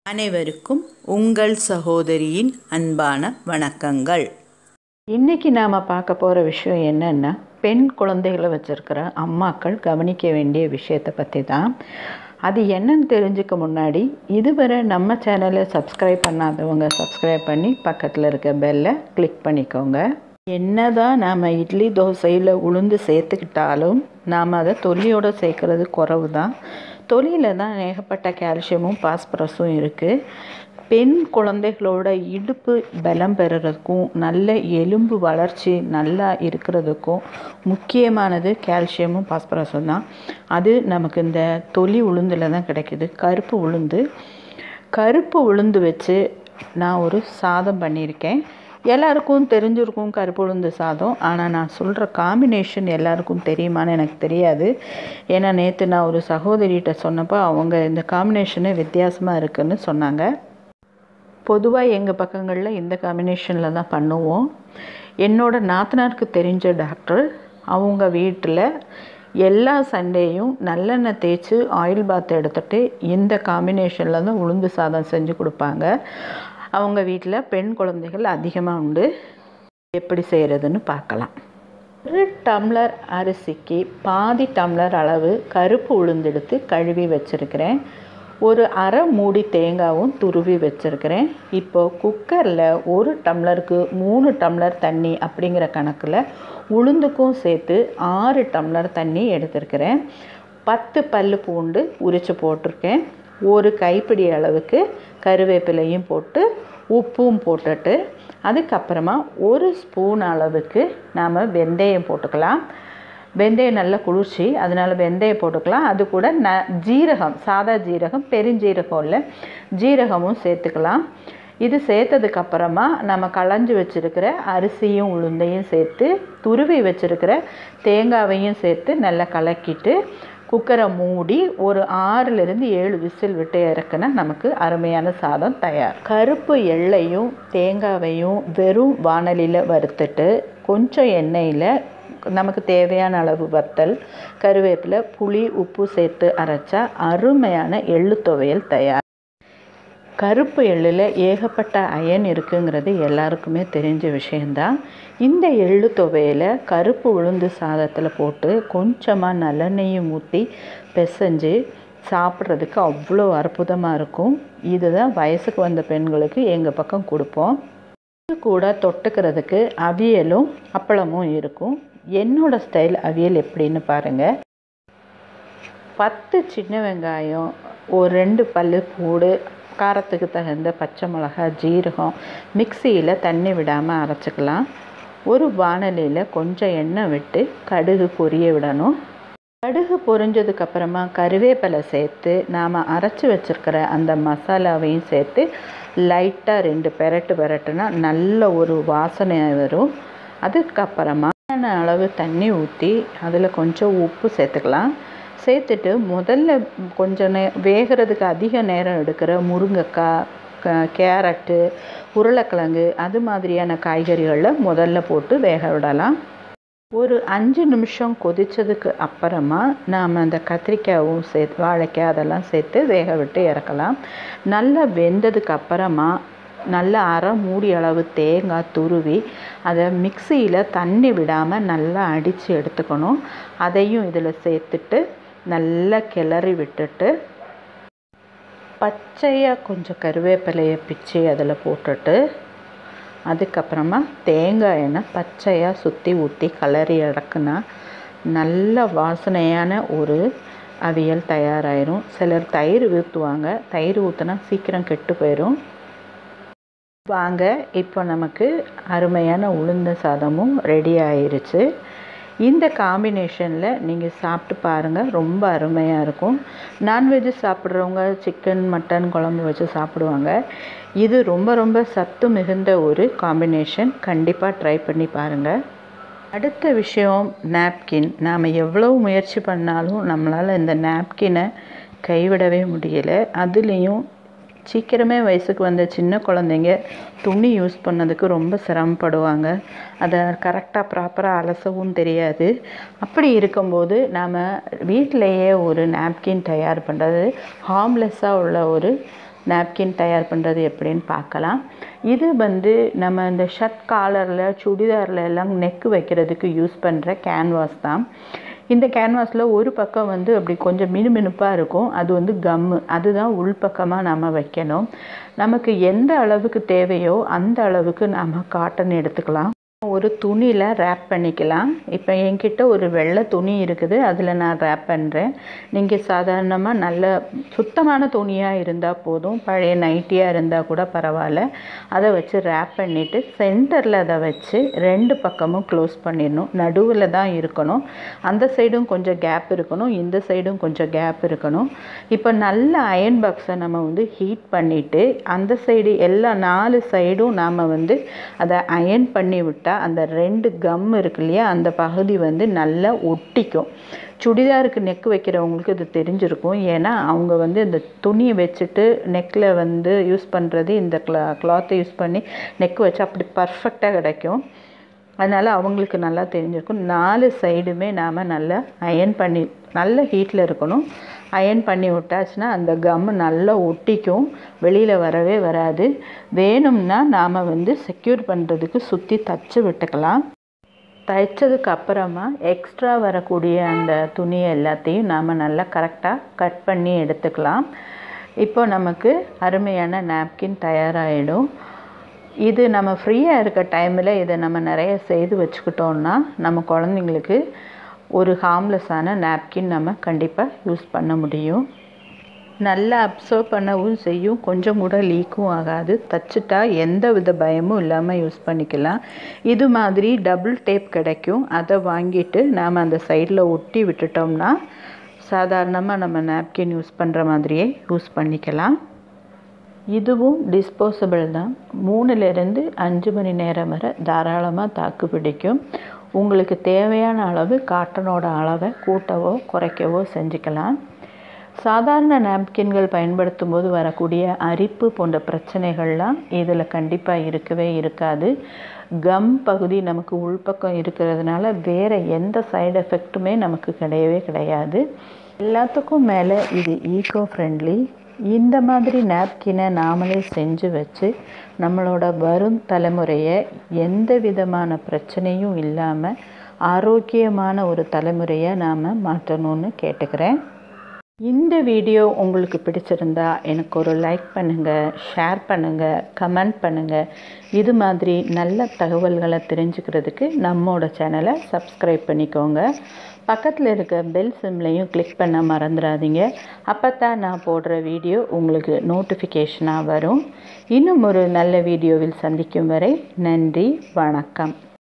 அனைவருக்கும் உங்கள் சகோதரியின் அன்பான வணக்கங்கள் இன்றைக்கி நாம் பார்க்க போகிற விஷயம் என்னென்னா பெண் குழந்தைகளை வச்சுருக்கிற அம்மாக்கள் கவனிக்க வேண்டிய விஷயத்தை பற்றி தான் அது என்னன்னு தெரிஞ்சுக்க முன்னாடி இதுவரை நம்ம சேனலை சப்ஸ்கிரைப் பண்ணாதவங்க சப்ஸ்கிரைப் பண்ணி பக்கத்தில் இருக்க பெல்லை கிளிக் பண்ணிக்கோங்க என்னதான் நாம் இட்லி தோசையில் உளுந்து சேர்த்துக்கிட்டாலும் நாம் அதை தொலியோடு சேர்க்குறது குறவு தான் தொலியில் தான் ஏகப்பட்ட கால்சியமும் பாஸ்பரஸும் இருக்குது பெண் குழந்தைகளோட இடுப்பு பலம் பெறுறதுக்கும் நல்ல எலும்பு வளர்ச்சி நல்லா இருக்கிறதுக்கும் முக்கியமானது கால்சியமும் பாஸ்பரஸும் தான் அது நமக்கு இந்த தொலி உளுந்தில் தான் கிடைக்குது கருப்பு உளுந்து கருப்பு உளுந்து வச்சு நான் ஒரு சாதம் பண்ணியிருக்கேன் எல்லாருக்கும் தெரிஞ்சிருக்கும் கருப்பு உளுந்து சாதம் ஆனால் நான் சொல்கிற காம்பினேஷன் எல்லாருக்கும் தெரியுமான்னு எனக்கு தெரியாது ஏன்னா நேற்று நான் ஒரு சகோதரிகிட்ட சொன்னப்போ அவங்க இந்த காம்பினேஷனு வித்தியாசமாக இருக்குன்னு சொன்னாங்க பொதுவாக எங்கள் பக்கங்களில் இந்த காம்பினேஷனில் தான் பண்ணுவோம் என்னோட நாத்தனாருக்கு தெரிஞ்ச டாக்டர் அவங்க வீட்டில் எல்லா சண்டேயும் நல்லெண்ணெய் தேய்ச்சி ஆயில் பாத் எடுத்துகிட்டு இந்த காம்பினேஷனில் தான் உளுந்து சாதம் செஞ்சு கொடுப்பாங்க அவங்க வீட்டில் பெண் குழந்தைகள் அதிகமாக உண்டு எப்படி செய்கிறதுன்னு பார்க்கலாம் ஒரு டம்ளர் அரிசிக்கு பாதி டம்ளர் அளவு கருப்பு உளுந்தெடுத்து கழுவி வச்சுருக்கிறேன் ஒரு அரை மூடி தேங்காவும் துருவி வச்சுருக்கிறேன் இப்போது குக்கரில் ஒரு டம்ளருக்கு மூணு டம்ளர் தண்ணி அப்படிங்கிற கணக்கில் உளுந்துக்கும் சேர்த்து ஆறு டம்ளர் தண்ணி எடுத்துருக்கிறேன் பத்து பல் பூண்டு உரித்து போட்டிருக்கேன் ஒரு கைப்பிடி அளவுக்கு கருவேப்பிலையும் போட்டு உப்பும் போட்டுட்டு அதுக்கப்புறமா ஒரு ஸ்பூன் அளவுக்கு நாம் வெந்தயம் போட்டுக்கலாம் வெந்தயம் நல்ல குளிர்ச்சி அதனால் வெந்தயம் போட்டுக்கலாம் அது கூட ந ஜீரகம் சாதா ஜீரகம் பெருஞ்சீரகம் இல்லை ஜீரகமும் சேர்த்துக்கலாம் இது சேர்த்ததுக்கப்புறமா நம்ம களைஞ்சி வச்சுருக்கிற அரிசியும் உளுந்தையும் சேர்த்து துருவி வச்சுருக்கிற தேங்காவையும் சேர்த்து நல்லா கலக்கிட்டு குக்கரை மூடி ஒரு ஆறுலேருந்து ஏழு விசில் விட்டு இறக்குனா நமக்கு அருமையான சாதம் தயார் கருப்பு எள்ளையும் தேங்காவையும் வெறும் வானலியில் வறுத்துட்டு கொஞ்சம் எண்ணெயில் நமக்கு தேவையான அளவு வத்தல் கருவேப்பிலை புளி உப்பு சேர்த்து அரைச்சா அருமையான எள்ளு துவையல் தயார் கருப்பு எள்ளில் ஏகப்பட்ட அயன் இருக்குங்கிறது எல்லாருக்குமே தெரிஞ்ச விஷயந்தான் இந்த எள்ளு துவையில் கருப்பு உளுந்து சாதத்தில் போட்டு கொஞ்சமாக நல்லெண்ணெயும் ஊற்றி பிசைஞ்சு சாப்பிட்றதுக்கு அவ்வளோ அற்புதமாக இருக்கும் இதுதான் வயசுக்கு வந்த பெண்களுக்கு எங்கள் பக்கம் கொடுப்போம் இது கூட தொட்டுக்கிறதுக்கு அவியலும் அப்பளமும் இருக்கும் என்னோடய ஸ்டைல் அவியல் எப்படின்னு பாருங்கள் பத்து சின்ன வெங்காயம் ஒரு ரெண்டு பல் பூடு காரத்துக்கு தகுந்த பச்சை மிளகா ஜீரகம் மிக்சியில் தண்ணி விடாமல் அரைச்சிக்கலாம் ஒரு வானலியில் கொஞ்சம் எண்ணெய் விட்டு கடுகு பொரிய விடணும் கடுகு பொரிஞ்சதுக்கப்புறமா கருவேப்பிலை சேர்த்து நாம் அரைச்சி வச்சுருக்கிற அந்த மசாலாவையும் சேர்த்து லைட்டாக ரெண்டு பெரட்டு பெரட்டுனா நல்ல ஒரு வாசனை வரும் அதுக்கப்புறமா அளவு தண்ணி ஊற்றி அதில் கொஞ்சம் உப்பு சேர்த்துக்கலாம் சேர்த்துட்டு முதல்ல கொஞ்சம் நே வேகிறதுக்கு அதிக நேரம் எடுக்கிற முருங்கைக்காய் க கேரட்டு உருளைக்கிழங்கு அது மாதிரியான காய்கறிகளில் முதல்ல போட்டு வேக விடலாம் ஒரு அஞ்சு நிமிஷம் கொதித்ததுக்கு அப்புறமா நாம் அந்த கத்திரிக்காயும் சேர்த்து வாழைக்காய் அதெல்லாம் சேர்த்து வேக விட்டு இறக்கலாம் நல்லா வெந்ததுக்கு அப்புறமா நல்ல அரை மூடி அளவு தேங்காய் துருவி அதை மிக்சியில் தண்ணி விடாமல் நல்லா அடித்து எடுத்துக்கணும் அதையும் இதில் சேர்த்துட்டு நல்லா கிளறி விட்டுட்டு பச்சையாக கொஞ்சம் கருவேப்பிலையை பிச்சு அதில் போட்டுட்டு அதுக்கப்புறமா தேங்காய் எண்ணெய் பச்சையாக சுற்றி ஊற்றி கலரி இறக்குனா நல்ல வாசனையான ஒரு அவியல் தயாராயிரும் சிலர் தயிர் ஊற்றுவாங்க தயிர் ஊற்றினா சீக்கிரம் கெட்டு போயிடும் வாங்க இப்போ நமக்கு அருமையான உளுந்த சாதமும் ரெடி ஆயிருச்சு இந்த காம்பினேஷனில் நீங்கள் சாப்பிட்டு பாருங்கள் ரொம்ப அருமையாக இருக்கும் நான்வெஜ்ஜு சாப்பிட்றவங்க சிக்கன் மட்டன் குழம்பு வச்சு சாப்பிடுவாங்க இது ரொம்ப ரொம்ப சத்து மிகுந்த ஒரு காம்பினேஷன் கண்டிப்பாக ட்ரை பண்ணி பாருங்கள் அடுத்த விஷயம் நாப்கின் நாம் எவ்வளோ முயற்சி பண்ணாலும் நம்மளால் இந்த நாப்கினை கைவிடவே முடியலை அதுலேயும் சீக்கிரமே வயசுக்கு வந்த சின்ன குழந்தைங்க துணி யூஸ் பண்ணதுக்கு ரொம்ப சிரமப்படுவாங்க அதை கரெக்டாக ப்ராப்பராக அலசவும் தெரியாது அப்படி இருக்கும்போது நாம் வீட்டிலையே ஒரு நாப்கின் தயார் பண்ணுறது ஹார்ம்லெஸ்ஸாக உள்ள ஒரு நாப்கின் தயார் பண்ணுறது எப்படின்னு பார்க்கலாம் இது வந்து நம்ம இந்த ஷர்ட் காலரில் சுடிதாரில் எல்லாம் நெக்கு வைக்கிறதுக்கு யூஸ் பண்ணுற கேன்வாஸ் தான் இந்த கேன்வாஸில் ஒரு பக்கம் வந்து அப்படி கொஞ்சம் மினுமினுப்பாக இருக்கும் அது வந்து கம்மு அதுதான் உள்பக்கமாக நம்ம வைக்கணும் நமக்கு எந்த அளவுக்கு தேவையோ அந்த அளவுக்கு நம்ம காட்டன் எடுத்துக்கலாம் ஒரு துணியில் ரேப் பண்ணிக்கலாம் இப்போ என்கிட்ட ஒரு வெள்ளை துணி இருக்குது அதில் நான் ரேப் பண்ணுறேன் நீங்கள் சாதாரணமாக நல்ல சுத்தமான துணியாக இருந்தால் போதும் பழைய நைட்டியாக இருந்தால் கூட பரவாயில்ல அதை வச்சு ரேப் பண்ணிவிட்டு சென்டரில் அதை வச்சு ரெண்டு பக்கமும் க்ளோஸ் பண்ணிடணும் நடுவில் தான் இருக்கணும் அந்த சைடும் கொஞ்சம் கேப் இருக்கணும் இந்த சைடும் கொஞ்சம் கேப் இருக்கணும் இப்போ நல்ல அயன் பாக்ஸை நம்ம வந்து ஹீட் பண்ணிவிட்டு அந்த சைடு எல்லா நாலு சைடும் நாம் வந்து அதை அயன் பண்ணி விட்டால் அந்த ரெண்டு கம் இருக்கு இல்லையா அந்த பகுதி வந்து நல்லா ஒட்டிக்கும் சுடிதாருக்கு நெக் வைக்கிறவங்களுக்கு இது தெரிஞ்சிருக்கும் ஏன்னா அவங்க வந்து இந்த துணியை வச்சுட்டு நெக்கில் வந்து யூஸ் பண்ணுறது இந்த கிளா கிளாத்தை யூஸ் பண்ணி நெக் வச்சு அப்படி பர்ஃபெக்டாக கிடைக்கும் அதனால் அவங்களுக்கு நல்லா தெரிஞ்சிருக்கும் நாலு சைடுமே நாம் நல்லா அயன் பண்ணி நல்ல ஹீட்டில் இருக்கணும் அயன் பண்ணி விட்டாச்சுன்னா அந்த கம்மு நல்லா ஒட்டிக்கும் வெளியில் வரவே வராது வேணும்னா நாம் வந்து செக்யூர் பண்ணுறதுக்கு சுற்றி தச்சு விட்டுக்கலாம் தைச்சதுக்கு அப்புறமா எக்ஸ்ட்ரா வரக்கூடிய அந்த துணி எல்லாத்தையும் நாம் நல்லா கரெக்டாக கட் பண்ணி எடுத்துக்கலாம் இப்போ நமக்கு அருமையான நாப்கின் தயாராகிடும் இது நம்ம ஃப்ரீயாக இருக்க டைமில் இதை நம்ம நிறைய செய்து வச்சுக்கிட்டோம்னா நம்ம குழந்தைங்களுக்கு ஒரு ஹார்ம்லெஸ்ஸான நாப்கின் நம்ம கண்டிப்பாக யூஸ் பண்ண முடியும் நல்லா அப்சர்வ் பண்ணவும் செய்யும் கொஞ்சம் கூட லீக்கும் ஆகாது தச்சுட்டா எந்த வித பயமும் இல்லாமல் யூஸ் பண்ணிக்கலாம் இது மாதிரி டபுள் டேப் கிடைக்கும் அதை வாங்கிட்டு நாம் அந்த சைடில் ஒட்டி விட்டுட்டோம்னா சாதாரணமாக நம்ம நாப்கின் யூஸ் பண்ணுற மாதிரியே யூஸ் பண்ணிக்கலாம் இதுவும் டிஸ்போசபிள் தான் மூணுலேருந்து அஞ்சு மணி நேரம் வரை தாராளமாக தாக்கு பிடிக்கும் உங்களுக்கு தேவையான அளவு காட்டனோட அளவை கூட்டவோ குறைக்கவோ செஞ்சுக்கலாம் சாதாரண நாப்கின்கள் பயன்படுத்தும் போது வரக்கூடிய அரிப்பு போன்ற பிரச்சனைகள்லாம் இதில் கண்டிப்பாக இருக்கவே இருக்காது கம் பகுதி நமக்கு உள்பக்கம் இருக்கிறதுனால வேறு எந்த சைடு எஃபெக்ட்டுமே நமக்கு கிடையவே கிடையாது எல்லாத்துக்கும் மேலே இது ஈகோ ஃப்ரெண்ட்லி இந்த மாதிரி நாப்கினை நாமளே செஞ்சு வச்சு நம்மளோட வரும் தலைமுறையை எந்த விதமான பிரச்சனையும் இல்லாமல் ஆரோக்கியமான ஒரு தலைமுறையை நாம் மாற்றணும்னு கேட்டுக்கிறேன் இந்த வீடியோ உங்களுக்கு பிடிச்சிருந்தா எனக்கு ஒரு லைக் பண்ணுங்கள் ஷேர் பண்ணுங்கள் கமெண்ட் பண்ணுங்கள் இது மாதிரி நல்ல தகவல்களை தெரிஞ்சுக்கிறதுக்கு நம்மோட சேனலை சப்ஸ்கிரைப் பண்ணிக்கோங்க பக்கத்தில் இருக்க பெல் சிம்லையும் கிளிக் பண்ண மறந்துடாதீங்க அப்போ தான் நான் போடுற வீடியோ உங்களுக்கு நோட்டிஃபிகேஷனாக வரும் இன்னும் ஒரு நல்ல வீடியோவில் சந்திக்கும் வரை நன்றி வணக்கம்